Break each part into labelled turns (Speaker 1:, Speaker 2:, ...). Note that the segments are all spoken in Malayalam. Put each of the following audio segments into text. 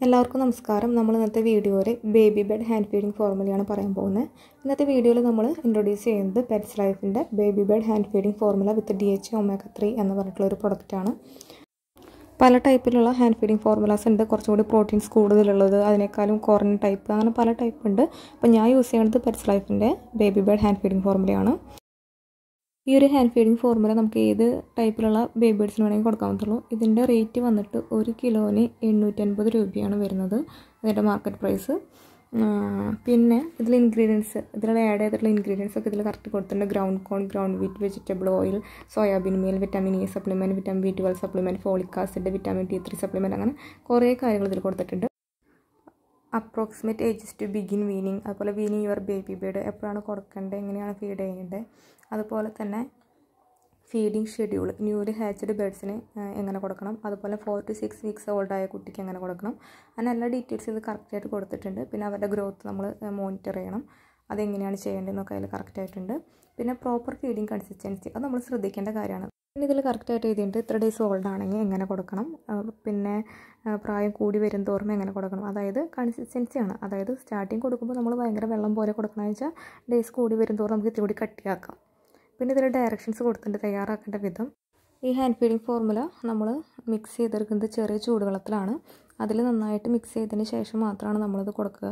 Speaker 1: എല്ലാവർക്കും നമസ്കാരം നമ്മൾ ഇന്നത്തെ വീഡിയോയിൽ ബേബി ബെഡ് ഹാൻഡ് ഫീഡിംഗ് ഫോർമുലയാണ് പറയാൻ പോകുന്നത് ഇന്നത്തെ വീഡിയോയിൽ നമ്മൾ ഇൻട്രൊഡ്യൂസ് ചെയ്യുന്നത് പെറ്റ്സ് ലൈഫിൻ്റെ baby bird hand feeding formula with D H omega three എന്ന് പറഞ്ഞിട്ടുള്ള ഒരു പ്രൊഡക്റ്റാണ് പല ടൈപ്പിലുള്ള ഹാൻഡ് ഫീഡിംഗ് ഫോർമുലാസ് ഉണ്ട് കുറച്ചുകൂടി പ്രോട്ടീൻസ് കൂടുതലുള്ളത് അതിനേക്കാളും കുറഞ്ഞ ടൈപ്പ് അങ്ങനെ പല ടൈപ്പ് ഉണ്ട് അപ്പോൾ ഞാൻ യൂസ് ചെയ്യുന്നത് പെറ്റ്സ് ലൈഫിൻ്റെ ബേബി ബെഡ് ഹാൻഡ് ഫീഡിംഗ് ഫോർമുലയാണ് ഈ ഒരു ഹാൻഡ് ഫീഡിംഗ് ഫോർമുല നമുക്ക് ഏത് ടൈപ്പിലുള്ള ബേബി ബേഡ്സിന് വേണമെങ്കിൽ കൊടുക്കാൻ പറ്റുള്ളൂ ഇതിൻ്റെ റേറ്റ് വന്നിട്ട് ഒരു കിലോന് എണ്ണൂറ്റൻപത് രൂപയാണ് വരുന്നത് അതിൻ്റെ മാർക്കറ്റ് പ്രൈസ് പിന്നെ ഇതിൽ ഇൻഗ്രീഡിയൻസ് ഇതിൽ ആഡ് ചെയ്തിട്ടുള്ള ഇൻഗ്രീഡിയൻസ് ഒക്കെ ഇതിൽ കറക്റ്റ് കൊടുത്തിട്ടുണ്ട് ground corn ground wheat vegetable oil soybean meal vitamin E supplement vitamin B twelve supplement folic acid vitamin D three supplement അങ്ങനെ കുറേ കാര്യങ്ങൾ ഇതിൽ കൊടുത്തിട്ടുണ്ട് approximate ages to begin weaning അതുപോലെ വീനിങ് യുവർ ബേബി ബേഡ് എപ്പോഴാണ് കൊടുക്കേണ്ടത് എങ്ങനെയാണ് ഫീഡ് ചെയ്യേണ്ടത് അതുപോലെ തന്നെ ഫീഡിങ് ഷെഡ്യൂൾ ന്യൂലി ഹാച്ച്ഡ് ബേഡ്സിന് എങ്ങനെ കൊടുക്കണം അതുപോലെ ഫോർ ടു സിക്സ് വീക്സ് ഓൾഡായ കുട്ടിക്ക് എങ്ങനെ കൊടുക്കണം അങ്ങനെ എല്ലാ ഡീറ്റെയിൽസ് ഇത് കറക്റ്റായിട്ട് കൊടുത്തിട്ടുണ്ട് പിന്നെ അവരുടെ ഗ്രോത്ത് നമ്മൾ മോണിറ്റർ ചെയ്യണം അതെങ്ങനെയാണ് ചെയ്യേണ്ടതെന്നൊക്കെ അതിൽ കറക്റ്റായിട്ടുണ്ട് പിന്നെ പ്രോപ്പർ ഫീഡിങ് കൺസിസ്റ്റൻസി അത് നമ്മൾ ശ്രദ്ധിക്കേണ്ട കാര്യമാണ് പിന്നെ ഇതിൽ കറക്റ്റായിട്ട് എഴുതിയിട്ടുണ്ട് ഇത്ര ഡേയ്സ് ഓൾഡ് ആണെങ്കിൽ എങ്ങനെ കൊടുക്കണം പിന്നെ പ്രായം കൂടി വരും തോറും എങ്ങനെ കൊടുക്കണം അതായത് കൺസിസ്റ്റൻസിയാണ് അതായത് സ്റ്റാർട്ടിങ് കൊടുക്കുമ്പോൾ നമ്മൾ ഭയങ്കര വെള്ളം പോലെ കൊടുക്കണമെന്ന് വെച്ചാൽ ഡേയ്സ് കൂടി വരും തോറും നമുക്ക് ഇത്തിരി കൂടി കട്ടിയാക്കാം പിന്നെ ഇതിൽ ഡയറക്ഷൻസ് കൊടുത്തിട്ടുണ്ട് തയ്യാറാക്കേണ്ട വിധം ഈ ഹാൻഡ് ഫീഡിംഗ് ഫോർമുല നമ്മൾ മിക്സ് ചെയ്തെടുക്കുന്നത് ചെറിയ ചൂടുവെള്ളത്തിലാണ് അതിൽ നന്നായിട്ട് മിക്സ് ചെയ്തതിന് ശേഷം മാത്രമാണ് നമ്മളിത് കൊടുക്കുക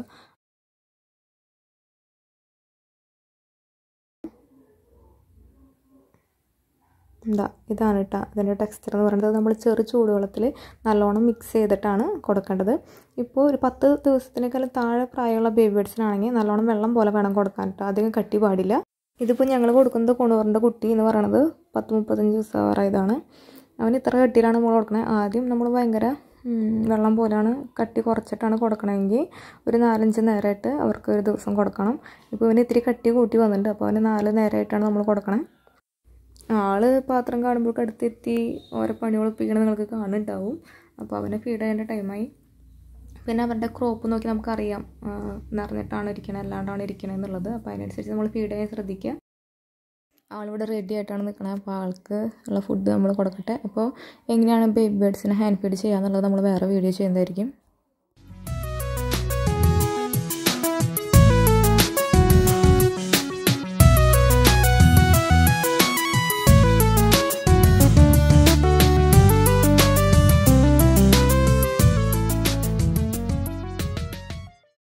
Speaker 1: എന്താ ഇതാണ് കേട്ടോ ഇതിൻ്റെ ടെക്സ്ചർ എന്ന് പറയുന്നത് നമ്മൾ ചെറു ചൂടുവെള്ളത്തിൽ നല്ലോണം മിക്സ് ചെയ്തിട്ടാണ് കൊടുക്കേണ്ടത് ഇപ്പോൾ ഒരു പത്ത് ദിവസത്തിനേക്കാളും താഴെ പ്രായമുള്ള ബേബി ബേഡ്സിനാണെങ്കിൽ നല്ലോണം വെള്ളം പോലെ വേണം കൊടുക്കാൻ കേട്ടോ അധികം കട്ടി പാടില്ല ഇതിപ്പോൾ ഞങ്ങൾ കൊടുക്കുന്നത് കൊണ്ടുവരേണ്ട കുട്ടി എന്ന് പറയുന്നത് പത്ത് മുപ്പത്തഞ്ച് ദിവസമായതാണ് അവൻ ഇത്ര കട്ടിയിലാണ് നമ്മൾ കൊടുക്കണത് ആദ്യം നമ്മൾ ഭയങ്കര വെള്ളം പോലെയാണ് കട്ടി കുറച്ചിട്ടാണ് കൊടുക്കണമെങ്കിൽ ഒരു നാലഞ്ച് നേരമായിട്ട് അവർക്ക് ഒരു ദിവസം കൊടുക്കണം ഇപ്പോൾ ഇവന് ഇത്തിരി കട്ടി കൂട്ടി വന്നിട്ടുണ്ട് അപ്പോൾ അവന് നാല് നേരമായിട്ടാണ് നമ്മൾ കൊടുക്കണേ ആള് പാത്രം കാണുമ്പോൾ അടുത്തെത്തി ഓരോ പണി ഒളിപ്പിക്കണം നിങ്ങൾക്ക് കാണുന്നുണ്ടാവും അപ്പോൾ അവനെ ഫീഡ് ചെയ്യേണ്ട ടൈമായി പിന്നെ അവരുടെ ക്രോപ്പ് നോക്കി നമുക്കറിയാം നിറഞ്ഞിട്ടാണ് ഇരിക്കണത് അല്ലാണ്ടാണ് ഇരിക്കണത് എന്നുള്ളത് അപ്പോൾ അതിനനുസരിച്ച് നമ്മൾ ഫീഡ് ചെയ്യാൻ ശ്രദ്ധിക്കുക ആളിവിടെ റെഡി ആയിട്ടാണ് നിൽക്കണത് അപ്പോൾ ആൾക്ക് ഉള്ള ഫുഡ് നമ്മൾ കൊടുക്കട്ടെ അപ്പോൾ എങ്ങനെയാണ് ബേബി ബേഡ്സിനെ ഹാൻഡ് ഫീഡ് ചെയ്യുക എന്നുള്ളത് നമ്മൾ വേറെ വീഡിയോ ചെയ്യുന്നതായിരിക്കും